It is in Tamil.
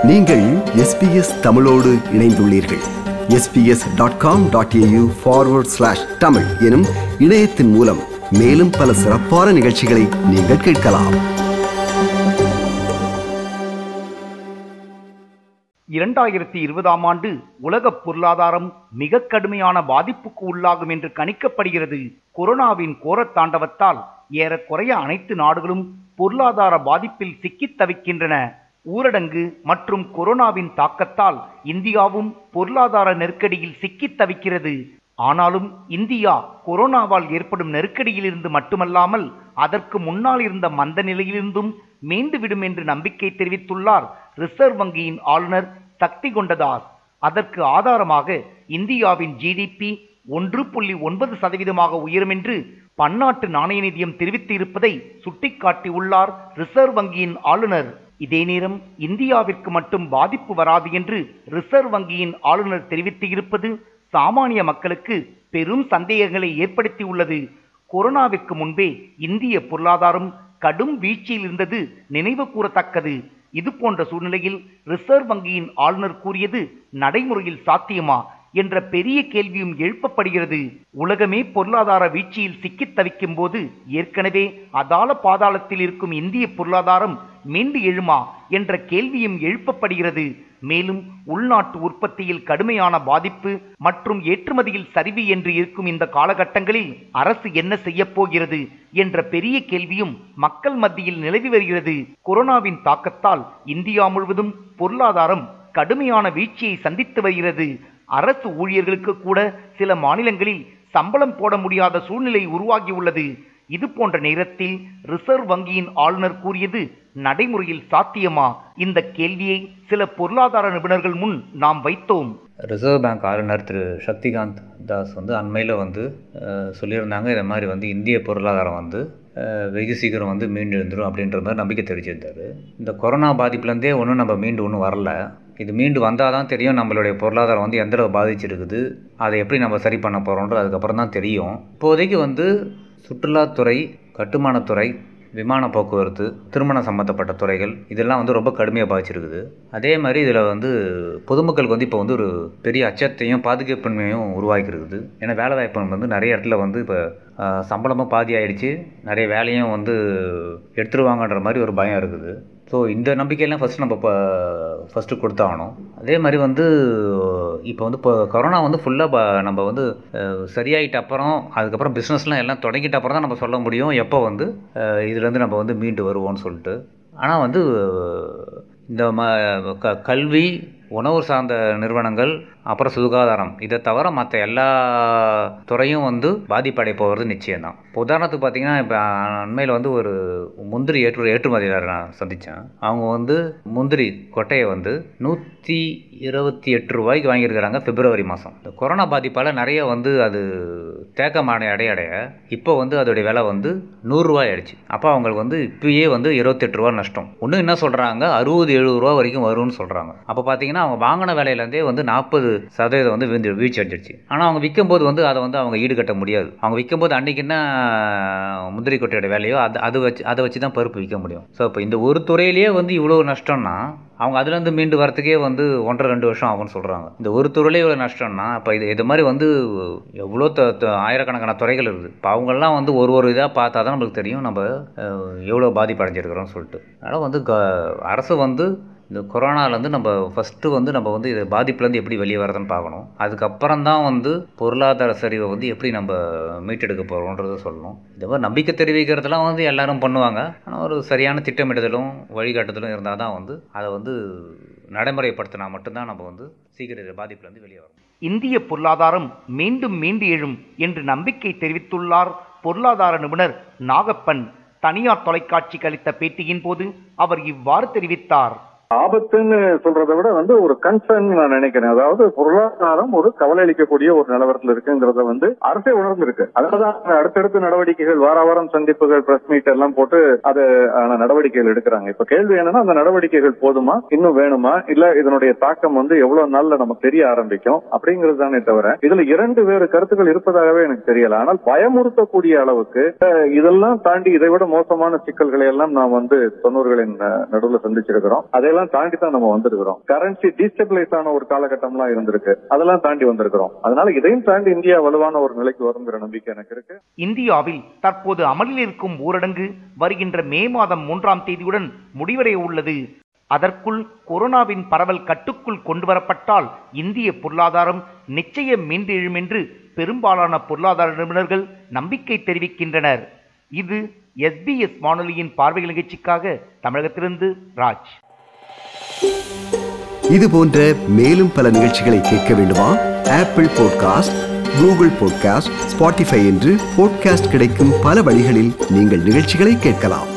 நீங்கள் எஸ்பிஎஸ் தமிழோடு இணைந்துள்ளீர்கள் SBS dot com dot AU forward slash Tamil எனும் இணையத்தின் மூலம் மேலும் பல சிறப்பான நிகழ்ச்சிகளை நீங்கள் கேட்கலாம் இரண்டாயிரத்தி இருபதாம் ஆண்டு உலக பொருளாதாரம் மிக கடுமையான பாதிப்புக்கு உள்ளாகும் என்று கணிக்கப்படுகிறது கொரோனாவின் கோரத் தாண்டவத்தால் ஏறக்குறைய அனைத்து நாடுகளும் பொருளாதார பாதிப்பில் சிக்கித் தவிக்கின்றன ஊரடங்கு மற்றும் கொரோனாவின் தாக்கத்தால் இந்தியாவும் பொருளாதார நெருக்கடியில் சிக்கித் தவிக்கிறது ஆனாலும் இந்தியா கொரோனாவால் ஏற்படும் நெருக்கடியிலிருந்து மட்டுமல்லாமல் அதற்கு முன்னால் இருந்த மந்த நிலையிலிருந்தும் மீண்டு விடும் என்று நம்பிக்கை தெரிவித்துள்ளார் ரிசர்வ் வங்கியின் ஆளுநர் சக்தி கொண்டதாஸ் அதற்கு ஆதாரமாக இந்தியாவின் ஜிடிபி ஒன்று புள்ளி ஒன்பது சதவீதமாக உயரும் என்று பன்னாட்டு நாணய நிதியம் தெரிவித்து இருப்பதை சுட்டிக்காட்டியுள்ளார் ரிசர்வ் வங்கியின் ஆளுநர் இதே நேரம் இந்தியாவிற்கு மட்டும் பாதிப்பு வராது என்று ரிசர்வ் வங்கியின் ஆளுநர் தெரிவித்து இருப்பது சாமானிய மக்களுக்கு பெரும் சந்தேகங்களை ஏற்படுத்தியுள்ளது கொரோனாவிற்கு முன்பே இந்திய பொருளாதாரம் கடும் வீழ்ச்சியில் இருந்தது நினைவு கூறத்தக்கது இது போன்ற சூழ்நிலையில் ரிசர்வ் வங்கியின் ஆளுநர் கூறியது நடைமுறையில் சாத்தியமா என்ற பெரிய கேள்வியும் எழுப்பப்படுகிறது உலகமே பொருளாதார வீழ்ச்சியில் சிக்கித் தவிக்கும் போது ஏற்கனவே அதால பாதாளத்தில் இருக்கும் இந்திய பொருளாதாரம் மீண்டு எழுமா என்ற கேள்வியும் எழுப்பப்படுகிறது மேலும் உள்நாட்டு உற்பத்தியில் கடுமையான பாதிப்பு மற்றும் ஏற்றுமதியில் சரிவு என்று இருக்கும் இந்த காலகட்டங்களில் அரசு என்ன செய்யப் போகிறது என்ற பெரிய கேள்வியும் மக்கள் மத்தியில் நிலவி வருகிறது கொரோனாவின் தாக்கத்தால் இந்தியா முழுவதும் பொருளாதாரம் கடுமையான வீழ்ச்சியை சந்தித்து வருகிறது அரசு ஊழியர்களுக்கு கூட சில மாநிலங்களில் சம்பளம் போட முடியாத சூழ்நிலை உருவாகியுள்ளது இது போன்ற நேரத்தில் ரிசர்வ் வங்கியின் ஆளுநர் கூறியது நடைமுறையில் சாத்தியமா இந்த கேள்வியை சில பொருளாதார நிபுணர்கள் முன் நாம் வைத்தோம் ரிசர்வ் பேங்க் ஆளுநர் திரு சக்திகாந்த் தாஸ் வந்து அண்மையில் வந்து அஹ், சொல்லியிருந்தாங்க இதை மாதிரி வந்து இந்திய பொருளாதாரம் வந்து அஹ், வெகு சீக்கிரம் வந்து மீண்டு எழுந்துடும் அப்படின்ற மாதிரி நம்பிக்கை தெரிவிச்சிருந்தாரு இந்த கொரோனா பாதிப்புலேருந்தே ஒன்றும் நம்ம மீண்டு ஒன்றும் வரல இது மீண்டு வந்தால் தான் தெரியும் நம்மளுடைய பொருளாதாரம் வந்து எந்த அளவு பாதிச்சிருக்குது அதை எப்படி நம்ம சரி பண்ண போகிறோன்றது அதுக்கப்புறம் தான் தெரியும் இப்போதைக்கு வந்து சுற்றுலாத்துறை கட்டுமானத்துறை விமான போக்குவரத்து திருமணம் சம்மந்தப்பட்ட துறைகள் இதெல்லாம் வந்து ரொம்ப கடுமையாக பாதிச்சிருக்குது அதே மாதிரி இதில் வந்து பொதுமக்களுக்கு வந்து இப்போ வந்து ஒரு பெரிய அச்சத்தையும் பாதுகாப்பின்மையும் உருவாக்கியிருக்குது ஏன்னா வேலை வாய்ப்பு வந்து நிறைய இடத்துல வந்து இப்போ சம்பளமும் பாதி ஆயிடுச்சு நிறைய வேலையும் வந்து எடுத்துருவாங்கன்ற மாதிரி ஒரு பயம் இருக்குது ஸோ இந்த நம்பிக்கையெல்லாம் ஃபஸ்ட்டு நம்ம இப்போ ஃபஸ்ட்டு கொடுத்தாகணும் அதே மாதிரி வந்து இப்போ வந்து இப்போ கொரோனா வந்து ஃபுல்லாக நம்ம வந்து அஹ், சரியாயிட்ட அப்புறம் அதுக்கப்புறம் பிஸ்னஸ்லாம் எல்லாம் தொடங்கிட்ட அப்புறம் தான் நம்ம சொல்ல முடியும் எப்போ வந்து அஹ், இதுலேருந்து நம்ம வந்து மீண்டு வருவோம்னு சொல்லிட்டு ஆனால் வந்து இந்த ம க கல்வி உணவு சார்ந்த நிறுவனங்கள் அப்புறம் சுகாதாரம் இதை தவிர மற்ற எல்லா துறையும் வந்து பாதிப்படைய போகிறது நிச்சயம்தான் இப்போ உதாரணத்துக்கு பார்த்தீங்கன்னா இப்போ அண்மையில் வந்து ஒரு முந்திரி ஏற்று ஏற்றுமதியாளர் நான் சந்தித்தேன் அவங்க வந்து முந்திரி கொட்டையை வந்து நூற்றி இருபத்தி எட்டு ரூபாய்க்கு வாங்கியிருக்கிறாங்க பிப்ரவரி மாதம் இந்த கொரோனா பாதிப்பால் நிறைய வந்து அது தேக்கமான அடைய அடைய இப்போ வந்து அதோடைய விலை வந்து நூறுரூவாய் ஆயிடுச்சு அப்போ அவங்களுக்கு வந்து இப்பயே வந்து இருபத்தெட்டு ரூபா நஷ்டம் ஒன்று என்ன சொல்கிறாங்க அறுபது எழுபது ரூபா வரைக்கும் வரும்னு சொல்கிறாங்க அப்போ பார்த்தீங்கன்னா அவங்க வாங்கின விலையிலேருந்தே வந்து நாற்பது சதவீதம் வந்து வீழ்ந்து வீழ்ச்சி அடைஞ்சிருச்சு ஆனால் அவங்க விற்கும்போது வந்து அதை வந்து அவங்க ஈடுகட்ட முடியாது அவங்க விற்கும்போது அன்றைக்கி என்ன முந்திரி கொட்டையோட விலையோ அது அது வச்சு அதை வச்சு தான் பருப்பு விற்க முடியும் ஸோ இப்போ இந்த ஒரு துறையிலேயே வந்து இவ்வளோ நஷ்டம்னா அவங்க அதுலேருந்து மீண்டு வரத்துக்கே வந்து ஒன்றரை ரெண்டு வருஷம் ஆகும்னு சொல்கிறாங்க இந்த ஒரு துறையிலே இவ்வளோ நஷ்டம்னா இப்போ இது இது மாதிரி வந்து எவ்வளோ த த- ஆயிரக்கணக்கான துறைகள் இருக்குது இப்போ அவங்கெல்லாம் வந்து ஒரு ஒரு இதாக பார்த்தா தான் நம்மளுக்கு தெரியும் நம்ம அஹ், எவ்வளோ பாதிப்பு அடைஞ்சிருக்கிறோம்னு சொல்லிட்டு அதனால் வந்து க அரசு வந்து இந்த கொரோனாலேருந்து நம்ம ஃபஸ்ட்டு வந்து நம்ம வந்து இது பாதிப்புலேருந்து எப்படி வெளியே வரதுன்னு பார்க்கணும் அதுக்கப்புறம் தான் வந்து பொருளாதார சரிவை வந்து எப்படி நம்ம மீட்டெடுக்க போகிறோன்றதை சொல்லணும் இந்த மாதிரி நம்பிக்கை தெரிவிக்கிறதெல்லாம் வந்து எல்லாரும் பண்ணுவாங்க ஆனால் ஒரு சரியான திட்டமிடுதலும் வழிகாட்டுதலும் இருந்தால் தான் வந்து அதை வந்து நடைமுறைப்படுத்தினா மட்டும்தான் நம்ம வந்து சீக்கிரம் இந்த பாதிப்புலேருந்து வெளியே வரும் இந்திய பொருளாதாரம் மீண்டும் மீண்டு எழும் என்று நம்பிக்கை தெரிவித்துள்ளார் பொருளாதார நிபுணர் நாகப்பன் தனியார் தொலைக்காட்சிக்கு அளித்த பேட்டியின் போது அவர் இவ்வாறு தெரிவித்தார் ஆபத்துன்னு சொல்றதை விட வந்து ஒரு கன்சர்ன் நான் நினைக்கிறேன் அதாவது பொருளாதாரம் ஒரு கவலை அளிக்கக்கூடிய ஒரு நிலவரத்தில் இருக்குங்கிறத வந்து அரசே உணர்ந்திருக்கு அதனாலதான் அடுத்தடுத்த நடவடிக்கைகள் வார வாரம் சந்திப்புகள் பிரஸ் மீட் எல்லாம் போட்டு அது ஆன நடவடிக்கைகள் எடுக்கிறாங்க இப்ப கேள்வி என்னன்னா அந்த நடவடிக்கைகள் போதுமா இன்னும் வேணுமா இல்ல இதனுடைய தாக்கம் வந்து எவ்வளவு நாள்ல நமக்கு தெரிய ஆரம்பிக்கும் அப்படிங்கிறது தானே தவிர இதுல இரண்டு வேறு கருத்துக்கள் இருப்பதாகவே எனக்கு தெரியல ஆனால் பயமுறுத்தக்கூடிய அளவுக்கு அஹ், இதெல்லாம் தாண்டி இதை விட மோசமான சிக்கல்களை எல்லாம் நாம் வந்து தொண்ணூறுகளின் அஹ், நடுவுல சந்திச்சிருக்கிறோம் அதே எல்லாம் தாண்டி தான் நம்ம வந்திருக்கிறோம் கரன்சி டீஸ்டபிளைஸ் ஆன ஒரு காலகட்டம்லாம் இருந்திருக்கு அதெல்லாம் தாண்டி வந்திருக்கிறோம் அதனால இதையும் தாண்டி இந்தியா வலுவான ஒரு நிலைக்கு வருங்கிற நம்பிக்கை எனக்கு இருக்கு இந்தியாவில் தற்போது அமலில் இருக்கும் ஊரடங்கு வருகின்ற மே மாதம் மூன்றாம் தேதியுடன் முடிவடைய உள்ளது அதற்குள் கொரோனாவின் பரவல் கட்டுக்குள் கொண்டு வரப்பட்டால் இந்திய பொருளாதாரம் நிச்சயம் மீண்டெழும் என்று பெரும்பாலான பொருளாதார நிபுணர்கள் நம்பிக்கை தெரிவிக்கின்றனர் இது எஸ்பிஎஸ் வானொலியின் பார்வை நிகழ்ச்சிக்காக தமிழகத்திலிருந்து ராஜ் இது போன்ற மேலும் பல நிகழ்ச்சிகளை கேட்க வேண்டுமா Apple podcast Google podcast Spotify என்று பாட்காஸ்ட் கிடைக்கும் பல வழிகளில் நீங்கள் நிகழ்ச்சிகளை கேட்கலாம்